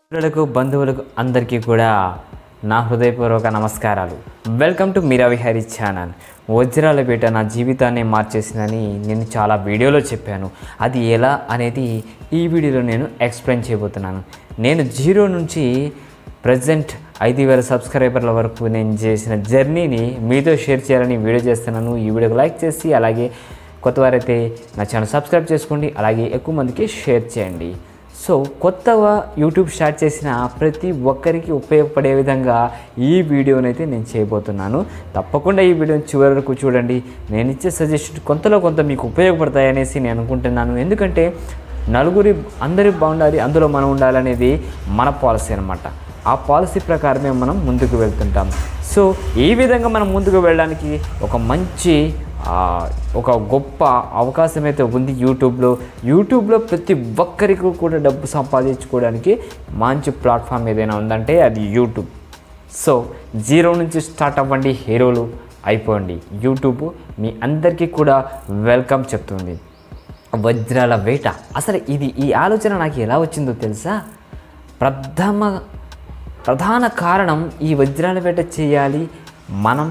మిత్రులకు బంధువులకు అందరికీ కూడా నా హృదయపూర్వక నమస్కారాలు welcome to Meera Vihari channel Vajralapeta నా జీవితాన్ని మార్చేసిందని నేను చాలా వీడియోలో చెప్పాను అది ఎలా అనేది ఈ వీడియోలో నేను ఎక్స్ప్లెయిన్ చేయబోతున్నాను నేను జీరో నుంచి ప్రజెంట్ ఐదు వేల సబ్స్క్రైబర్ల వరకు నేను చేసిన జర్నీని మీతో షేర్ చేయాలని వీడియో చేస్తున్నాను ఈ వీడియోకి లైక్ చేసి అలాగే కొత్తవారైతే నా ఛానల్ సబ్స్క్రైబ్ చేసుకోండి అలాగే ఎక్కువ మందికి షేర్ చేయండి సో కొత్తగా యూట్యూబ్ స్టార్ట్ చేసిన ప్రతి ఒక్కరికి ఉపయోగపడే విధంగా ఈ వీడియోనైతే నేను చేయబోతున్నాను తప్పకుండా ఈ వీడియోని చివరి వరకు చూడండి నేను ఇచ్చే సజెషన్ కొంతలో కొంత మీకు ఉపయోగపడతాయి అనేసి నేను అనుకుంటున్నాను ఎందుకంటే నలుగురి అందరి బాగుండాలి అందులో మనం ఉండాలనేది మన పాలసీ అనమాట ఆ పాలసీ ప్రకారమే మనం ముందుకు వెళ్తుంటాం సో ఈ విధంగా మనం ముందుకు వెళ్ళడానికి ఒక మంచి ఆ, ఒక గొప్ప అవకాశం అయితే ఉంది యూట్యూబ్లో యూట్యూబ్లో ప్రతి ఒక్కరికి కూడా డబ్బు సంపాదించుకోవడానికి మంచి ప్లాట్ఫామ్ ఏదైనా ఉందంటే అది యూట్యూబ్ సో జీరో నుంచి స్టార్ట్ అవ్వండి హీరోలు అయిపోండి యూట్యూబ్ మీ అందరికీ కూడా వెల్కమ్ చెప్తుంది వజ్రాల వేట అసలు ఇది ఈ ఆలోచన నాకు ఎలా వచ్చిందో తెలుసా ప్రథమ ప్రధాన కారణం ఈ వజ్రాల వేట చేయాలి మనం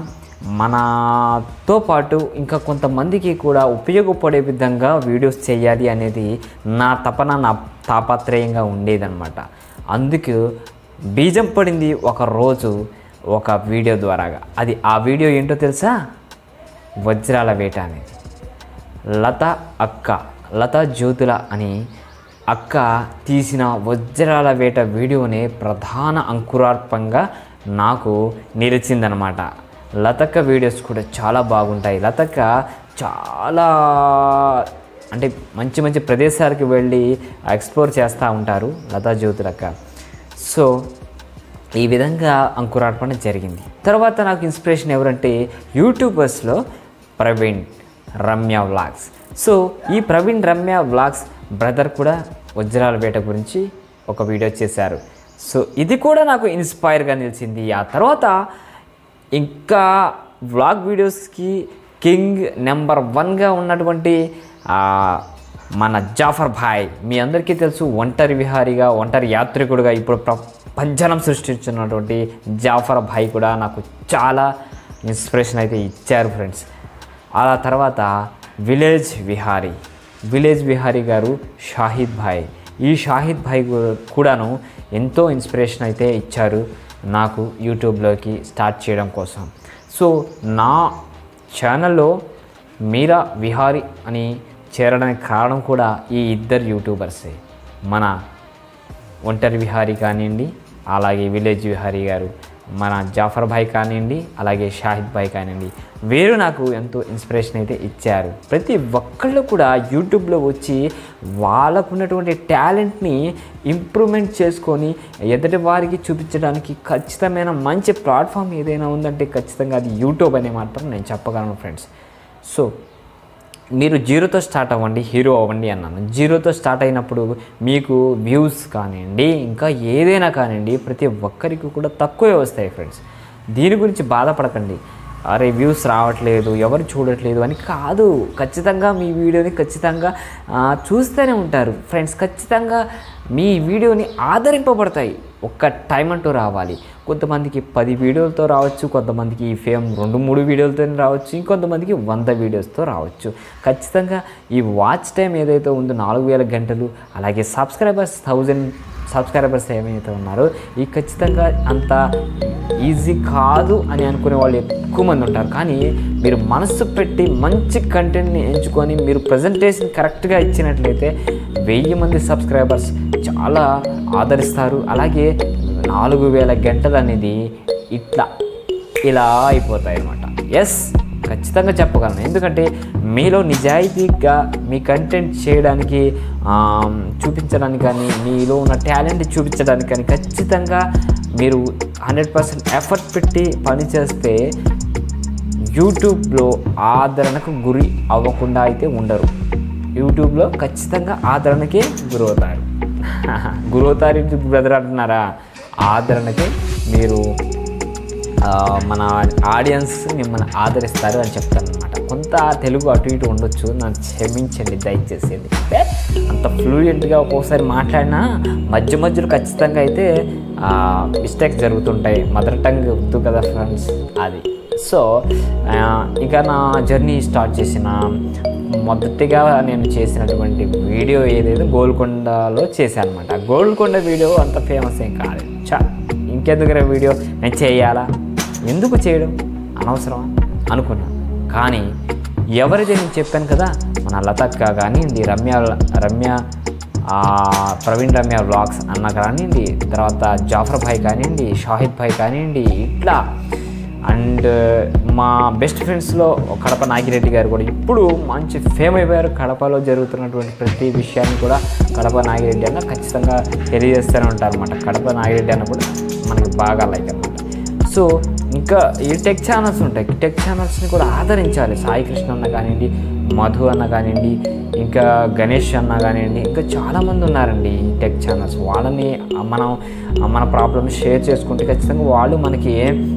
మనతో పాటు ఇంకా కొంతమందికి కూడా ఉపయోగపడే విధంగా వీడియోస్ చేయాలి అనేది నా తపన నా తాపత్రయంగా ఉండేదన్నమాట అందుకు బీజం పడింది ఒక రోజు ఒక వీడియో ద్వారాగా అది ఆ వీడియో ఏంటో తెలుసా వజ్రాల వేట అనేది లత అక్క లత జ్యోతుల అని అక్క తీసిన వజ్రాల వేట వీడియోనే ప్రధాన అంకురార్పంగా నాకు నిలిచిందనమాట లతక్క వీడియోస్ కూడా చాలా బాగుంటాయి లతక్క చాలా అంటే మంచి మంచి ప్రదేశాలకు వెళ్ళి ఎక్స్ప్లోర్ చేస్తూ ఉంటారు లతా జ్యోతులక్క సో ఈ విధంగా అంకురార్పణ జరిగింది తర్వాత నాకు ఇన్స్పిరేషన్ ఎవరంటే యూట్యూబర్స్లో ప్రవీణ్ రమ్య వ్లాగ్స్ సో ఈ ప్రవీణ్ రమ్య వ్లాగ్స్ బ్రదర్ కూడా వజ్రాల వేట గురించి ఒక వీడియో చేశారు సో ఇది కూడా నాకు ఇన్స్పైర్గా నిలిచింది ఆ తర్వాత ఇంకా వ్లాగ్ వీడియోస్కి కింగ్ నెంబర్ వన్గా ఉన్నటువంటి ఆ, మన జాఫర్ భాయ్ మీ అందరికీ తెలుసు ఒంటరి విహారిగా ఒంటరి యాత్రికుడిగా ఇప్పుడు ప్రపంచనం సృష్టించున్నటువంటి జాఫర్ భాయ్ కూడా నాకు చాలా ఇన్స్పిరేషన్ అయితే ఇచ్చారు ఫ్రెండ్స్ అలా తర్వాత విలేజ్ విహారీ విలేజ్ విహారీ గారు షాహిద్ భాయ్ ఈ షాహిద్ భాయ్ గు- కూడాను ఎంతో ఇన్స్పిరేషన్ అయితే ఇచ్చారు నాకు యూట్యూబ్లోకి స్టార్ట్ చేయడం కోసం సో నా ఛానల్లో మీరా విహారీ అని చేరడానికి కారణం కూడా ఈ ఇద్దరు యూట్యూబర్సే మన ఒంటరి విహారీ కానివ్వండి అలాగే విలేజ్ విహారీ గారు మన జాఫర్ భాయ్ కానివ్వండి అలాగే షాహిద్ భాయ్ కానివ్వండి వీరు నాకు ఎంతో ఇన్స్పిరేషన్ అయితే ఇచ్చారు ప్రతి ఒక్కళ్ళు కూడా యూట్యూబ్లో వచ్చి వాళ్ళకు ఉన్నటువంటి టాలెంట్ని ఇంప్రూవ్మెంట్ చేసుకొని ఎదుటి వారికి చూపించడానికి ఖచ్చితమైన మంచి ప్లాట్ఫామ్ ఏదైనా ఉందంటే ఖచ్చితంగా అది యూట్యూబ్ అనే మాత్రం నేను చెప్పగలను ఫ్రెండ్స్ సో మీరు జీరోతో స్టార్ట్ అవ్వండి హీరో అవ్వండి అన్నాను జీరోతో స్టార్ట్ అయినప్పుడు మీకు వ్యూస్ కానివ్వండి ఇంకా ఏదైనా కానివ్వండి ప్రతి ఒక్కరికి కూడా తక్కువే వస్తాయి ఫ్రెండ్స్ దీని గురించి బాధపడకండి అరే వ్యూస్ రావట్లేదు ఎవరు చూడట్లేదు అని కాదు ఖచ్చితంగా మీ వీడియోని ఖచ్చితంగా ఆ, చూస్తూనే ఉంటారు ఫ్రెండ్స్ ఖచ్చితంగా మీ వీడియోని ఆదరింపబడతాయి ఒక్క టైం అంటూ రావాలి కొంతమందికి పది వీడియోలతో రావచ్చు కొంతమందికి ఈ ఫేమ్ రెండు మూడు వీడియోలతో రావచ్చు ఇంకొంతమందికి వంద వీడియోస్తో రావచ్చు ఖచ్చితంగా ఈ వాచ్ టైం ఏదైతే ఉందో నాలుగు వేల గంటలు అలాగే సబ్స్క్రైబర్స్ థౌజండ్ సబ్స్క్రైబర్స్ ఏమైతే ఉన్నారో ఈ ఖచ్చితంగా అంత ఈజీ కాదు అని అనుకునే వాళ్ళు ఎక్కువ మంది ఉంటారు కానీ మీరు మనస్సు పెట్టి మంచి కంటెంట్ని ఎంచుకొని మీరు ప్రజెంటేషన్ కరెక్ట్గా ఇచ్చినట్లయితే వెయ్యి మంది సబ్స్క్రైబర్స్ చాలా ఆదరిస్తారు అలాగే నాలుగు వేల గంటలు అనేది ఇట్లా ఇలా అయిపోతాయి అన్నమాట ఎస్ ఖచ్చితంగా చెప్పగలను ఎందుకంటే మీలో నిజాయితీగా మీ కంటెంట్ చేయడానికి ఆ, చూపించడానికి కానీ మీలో ఉన్న టాలెంట్ చూపించడానికి కానీ ఖచ్చితంగా మీరు హండ్రెడ్ పర్సెంట్ ఎఫర్ట్ పెట్టి పని చేస్తే యూట్యూబ్లో ఆదరణకు గురి అవ్వకుండా అయితే ఉండరు యూట్యూబ్లో ఖచ్చితంగా ఆదరణకే గురవుతారు గురవుతారు బ్రదర్ అంటున్నారా ఆదరణకే మీరు ఆ, మన ఆడియన్స్ మిమ్మల్ని ఆదరిస్తారు అని చెప్తాను అనమాట కొంత తెలుగు అటు ఇటు ఉండొచ్చు నన్ను క్షమించండి దయచేసి ఎందుకంటే అంత ఫ్లూయెంట్గా ఒక్కోసారి మాట్లాడినా మధ్య మధ్యలో ఖచ్చితంగా అయితే మిస్టేక్స్ జరుగుతుంటాయి మదర్ టంగ్ వద్దు కదా ఫ్రెండ్స్ అది సో ఆ, ఇక నా జర్నీ స్టార్ట్ చేసిన మొదటిగా నేను చేసినటువంటి వీడియో ఏదైతే గోల్కొండలో చేశాను అనమాట గోల్కొండ వీడియో అంత ఫేమస్ ఏం కాదు చా ఇంకెందుకు వీడియో నేను చేయాలా ఎందుకు చేయడం అనవసరం అనుకున్నాను కానీ ఎవరైతే నేను చెప్పాను కదా మన లతక్క కానివ్వండి రమ్య రమ్య ఆ, ప్రవీణ్ రమ్య వ్లాగ్స్ అన్న కానివ్వండి తర్వాత జాఫర్ భాయ్ కానివ్వండి షాహిద్ భాయ్ కానివ్వండి ఇట్లా అండ్ మా బెస్ట్ ఫ్రెండ్స్లో కడప నాగిరెడ్డి గారు కూడా ఇప్పుడు మంచి ఫేమ్ అయిపోయారు కడపలో జరుగుతున్నటువంటి ప్రతి విషయాన్ని కూడా కడప నాగిరెడ్డి అన్న ఖచ్చితంగా తెలియజేస్తూనే ఉంటారు అనమాట కడప నాగిరెడ్డి అన్న కూడా మనకి బాగా లైక్ అనమాట సో ఇంకా ఈ టెక్ ఛానల్స్ ఉంటాయి టెక్ ఛానల్స్ని కూడా ఆదరించాలి సాయి కృష్ణ అన్న కానివ్వండి మధు అన్న కానివ్వండి ఇంకా గణేష్ అన్న కానివ్వండి ఇంకా చాలామంది ఉన్నారండి ఈ టెక్ ఛానల్స్ వాళ్ళని మనం మన ప్రాబ్లమ్స్ షేర్ చేసుకుంటే ఖచ్చితంగా వాళ్ళు మనకి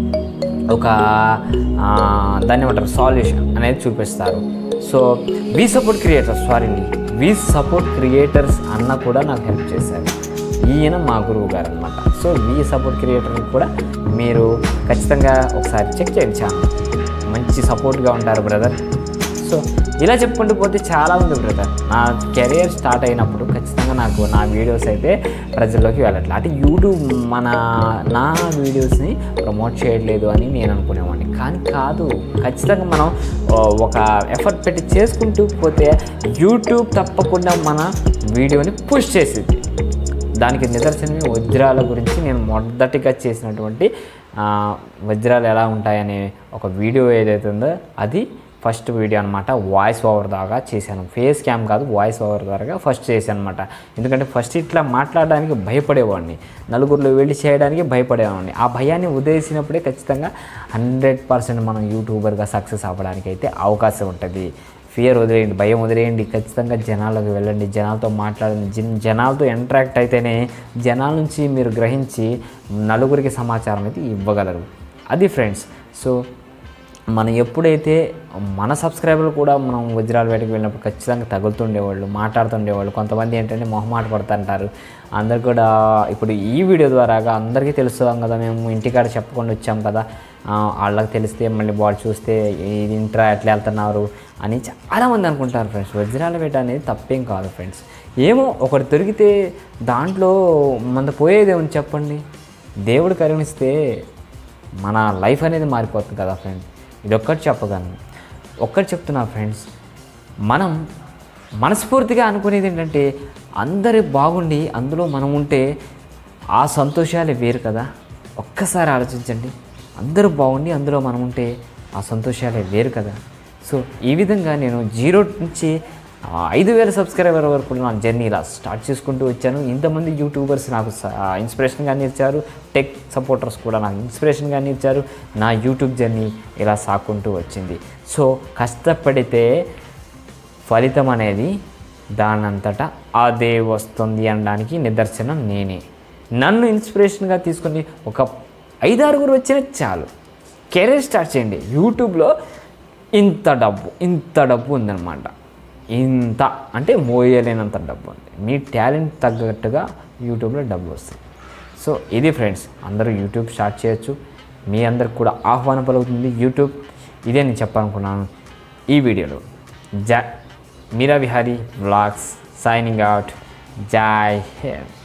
ఒక ఆ, దాన్ని ఏమంటారు సాల్యూషన్ అనేది చూపిస్తారు so we support creators sorry అండి వీ సపోర్ట్ క్రియేటర్స్ అన్న కూడా నాకు హెల్ప్ చేశారు ఈయన మా గురువు గారు అనమాట సో వీ సపోర్ట్ క్రియేటర్ కూడా మీరు ఖచ్చితంగా ఒకసారి చెక్ చేయండి ఛానల్ మంచి సపోర్ట్గా ఉంటారు బ్రదర్ సో ఇలా చెప్పుకుంటూ పోతే చాలా ఉంది బ్రదర్ నా కెరియర్ స్టార్ట్ అయినప్పుడు ఖచ్చితంగా నాకు నా వీడియోస్ అయితే ప్రజల్లోకి వెళ్ళట్లేదు అంటే యూట్యూబ్ మన నా వీడియోస్ని ప్రమోట్ చేయట్లేదు అని నేను అనుకునేవాడిని కానీ కాదు ఖచ్చితంగా మనం ఆ, ఒక ఎఫర్ట్ పెట్టి చేసుకుంటూ పోతే యూట్యూబ్ తప్పకుండా మన వీడియోని పుష్ చేసేది దానికి నిదర్శనమే వజ్రాల గురించి నేను మొదటిగా చేసినటువంటి ఆ, వజ్రాలు ఎలా ఉంటాయనే ఒక వీడియో ఏదైతే ఉందో అది ఫస్ట్ వీడియో అనమాట వాయిస్ ఓవర్ దాకా చేశాను ఫేస్ క్యామ్ కాదు వాయిస్ ఓవర్ ద్వారా ఫస్ట్ చేశాను అనమాట ఎందుకంటే ఫస్ట్ ఇట్లా మాట్లాడడానికి భయపడేవాడిని నలుగురిలో వెళ్ళి చేయడానికి భయపడేవాడిని ఆ భయాన్ని ఉదయించినప్పుడే ఖచ్చితంగా హండ్రెడ్ పర్సెంట్ మనం యూట్యూబర్గా సక్సెస్ అవ్వడానికి అయితే అవకాశం ఉంటుంది ఫియర్ వదిలేయండి భయం వదిలేయండి ఖచ్చితంగా జనాలకు వెళ్ళండి జనాలతో మాట్లాడండి జన్ జనాలతో ఇంటరాక్ట్ అయితేనే జనాల నుంచి మీరు గ్రహించి నలుగురికి సమాచారం అయితే ఇవ్వగలరు అది ఫ్రెండ్స్ సో మనం ఎప్పుడైతే మన సబ్స్క్రైబర్లు కూడా మనం వజ్రాల వేటకి వెళ్ళినప్పుడు ఖచ్చితంగా తగులుతుండేవాళ్ళు మాట్లాడుతుండేవాళ్ళు కొంతమంది ఏంటంటే మొహమాట పడుతుంటారు అందరు కూడా ఇప్పుడు ఈ వీడియో ద్వారాగా అందరికీ తెలుస్తాం కదా మేము ఇంటికాడ చెప్పకుండా వచ్చాం కదా ఆ, వాళ్ళకి తెలిస్తే మళ్ళీ వాళ్ళు చూస్తే ఇది ఇంట్రా ఎట్లా వెళ్తున్నారు అని చాలామంది అనుకుంటారు ఫ్రెండ్స్ వజ్రాల వేట అనేది తప్పేం కాదు ఫ్రెండ్స్ ఏమో ఒకటి దొరికితే దాంట్లో మన పోయేది ఏమని చెప్పండి దేవుడు కరుణిస్తే మన లైఫ్ అనేది మారిపోతుంది కదా ఫ్రెండ్ ఇది ఒక్కటి చెప్పగలను ఒక్కటి చెప్తున్నా ఫ్రెండ్స్ మనం మనస్ఫూర్తిగా అనుకునేది ఏంటంటే అందరి బాగుండి అందులో మనం ఉంటే ఆ సంతోషాలే వేరు కదా ఒక్కసారి ఆలోచించండి అందరూ బాగుండి అందులో మనం ఉంటే ఆ సంతోషాలే వేరు కదా సో ఈ విధంగా నేను జీరో నుంచి ఆ, ఐదు వేల సబ్స్క్రైబర్ వరకు నా జర్నీ ఇలా స్టార్ట్ చేసుకుంటూ వచ్చాను ఇంతమంది యూట్యూబర్స్ నాకు స- ఆ, ఇన్స్పిరేషన్గా ఇచ్చారు టెక్ సపోర్టర్స్ కూడా నాకు ఇన్స్పిరేషన్గా ఇచ్చారు నా యూట్యూబ్ జర్నీ ఇలా సాకుంటూ వచ్చింది సో కష్టపడితే ఫలితం అనేది దానంతటా అదే వస్తుంది అనడానికి నిదర్శనం నేనే నన్ను ఇన్స్పిరేషన్గా తీసుకొని ఒక ఐదారుగురు వచ్చిన చాలు కెరీర్ స్టార్ట్ చేయండి యూట్యూబ్లో ఇంత డబ్బు ఇంత డబ్బు ఉందన్నమాట ఇంత అంటే మోయలేనంత డబ్బు ఉంది మీ టాలెంట్ తగ్గట్టుగా యూట్యూబ్లో డబ్బు వస్తుంది సో ఇది ఫ్రెండ్స్ అందరూ యూట్యూబ్ స్టార్ట్ చేయొచ్చు మీ అందరికి కూడా ఆహ్వానం పలుకుతుంది యూట్యూబ్ ఇదే నేను చెప్పాలనుకున్నాను ఈ వీడియోలో జా Meera Vihari vlogs signing out Jai Hind